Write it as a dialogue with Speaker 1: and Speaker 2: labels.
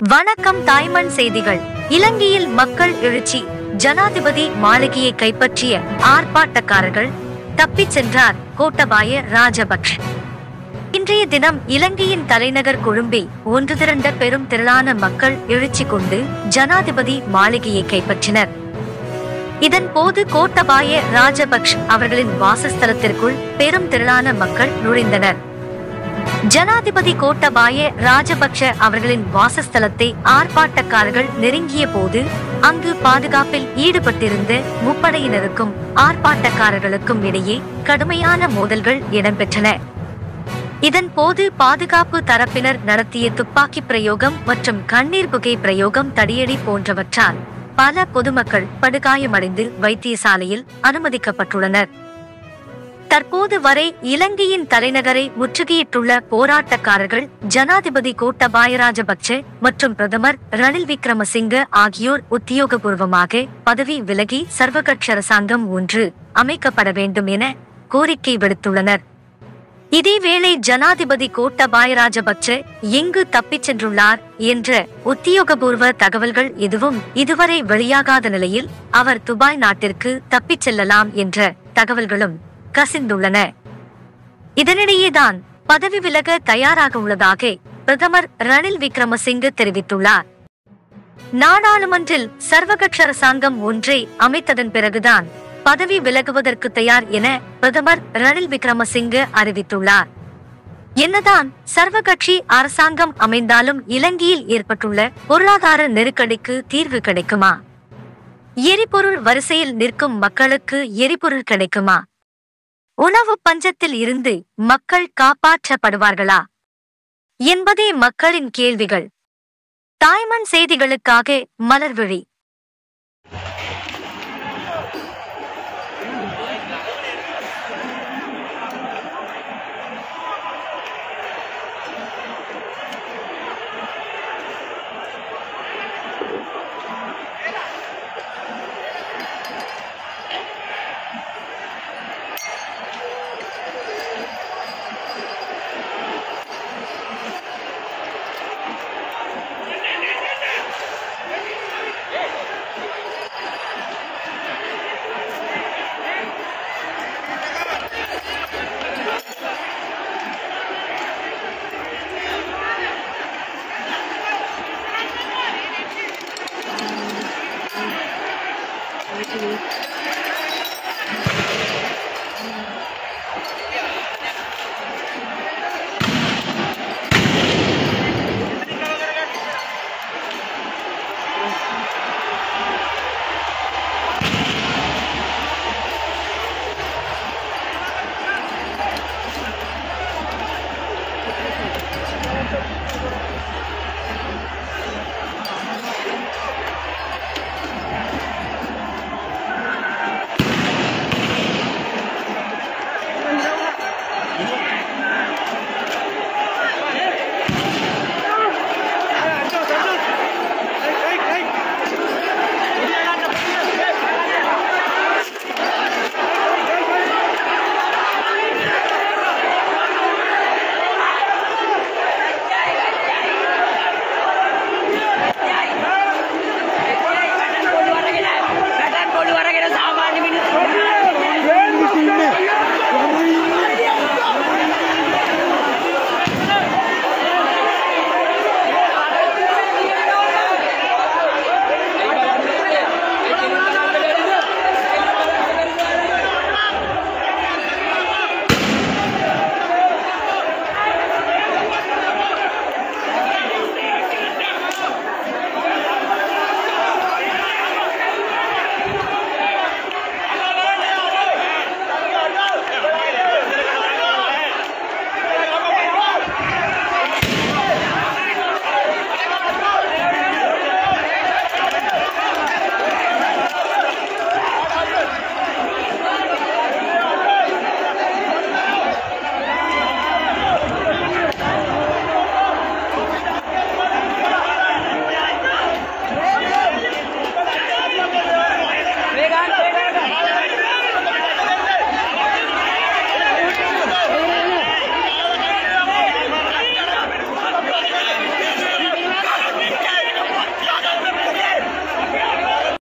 Speaker 1: வணக்கம் தாய்மண் செய்திகள் இலங்கையில் மக்கள் எழுச்சி ஜனாதிபதி மாளிகையை கைப்பற்றிய ஆர்ப்பாட்டக்காரர்கள் தப்பிச் சென்றார் கோட்டபாய ராஜபக்ஷ இன்றைய தினம் இலங்கையின் தலைநகர் கொழும்பில் ஒன்று திரண்ட பெரும் திரளான மக்கள் எழுச்சி கொண்டு ஜனாதிபதி மாளிகையை கைப்பற்றினர் இதன் போது கோட்டபாய ராஜபக்ஷ அவர்களின் வாசஸ்தலத்திற்குள் பெரும் திரளான மக்கள் நுழைந்தனர் ஜனாதிபதி கோட்டபாய ராஜபக்ஷ அவர்களின் வாசஸ்தலத்தை ஆர்ப்பாட்டக்காரர்கள் நெருங்கிய போது அங்கு பாதுகாப்பில் ஈடுபட்டிருந்த முப்படையினருக்கும் ஆர்ப்பாட்டக்காரர்களுக்கும் இடையே கடுமையான மோதல்கள் இடம்பெற்றன இதன் போது பாதுகாப்பு தரப்பினர் நடத்திய துப்பாக்கி பிரயோகம் மற்றும் கண்ணீர் புகை பிரயோகம் தடியடி போன்றவற்றால் பல பொதுமக்கள் படுகாயமடைந்து வைத்தியசாலையில் அனுமதிக்கப்பட்டுள்ளனர் தற்போது வரை இலங்கையின் தலைநகரை முற்றுகையிட்டுள்ள போராட்டக்காரர்கள் ஜனாதிபதி கோட்டபாய ராஜபக்ச மற்றும் பிரதமர் ரணில் விக்ரமசிங்க ஆகியோர் உத்தியோகபூர்வமாக பதவி விலகி சர்வகட்சி அரசாங்கம் ஒன்று அமைக்கப்பட வேண்டும் என கோரிக்கை விடுத்துள்ளனர் இதேவேளை ஜனாதிபதி கோட்டபாய ராஜபக்ச எங்கு தப்பிச் சென்றுள்ளார் என்ற உத்தியோகபூர்வ தகவல்கள் எதுவும் இதுவரை வெளியாகாத நிலையில் அவர் துபாய் நாட்டிற்கு தப்பிச் செல்லலாம் என்ற தகவல்களும் கசிந்துள்ளன இதனிடையேதான் பதவி விலக தயாராக உள்ளதாக பிரதமர் ரணில் விக்ரமசிங்க தெரிவித்துள்ளார் நாடாளுமன்றில் சர்வகட்சி அரசாங்கம் ஒன்றை அமைத்ததன் பிறகுதான் பதவி விலகுவதற்கு தயார் என பிரதமர் ரணில் விக்ரமசிங்க அறிவித்துள்ளார் என்னதான் சர்வகட்சி அரசாங்கம் அமைந்தாலும் இலங்கையில் ஏற்பட்டுள்ள பொருளாதார நெருக்கடிக்கு தீர்வு கிடைக்குமா எரிபொருள் வரிசையில் நிற்கும் மக்களுக்கு எரிபொருள் கிடைக்குமா உணவு பஞ்சத்தில் இருந்து மக்கள் காப்பாற்றப்படுவார்களா என்பதே மக்களின் கேள்விகள் தாய்மண் செய்திகளுக்காக மலர்விழி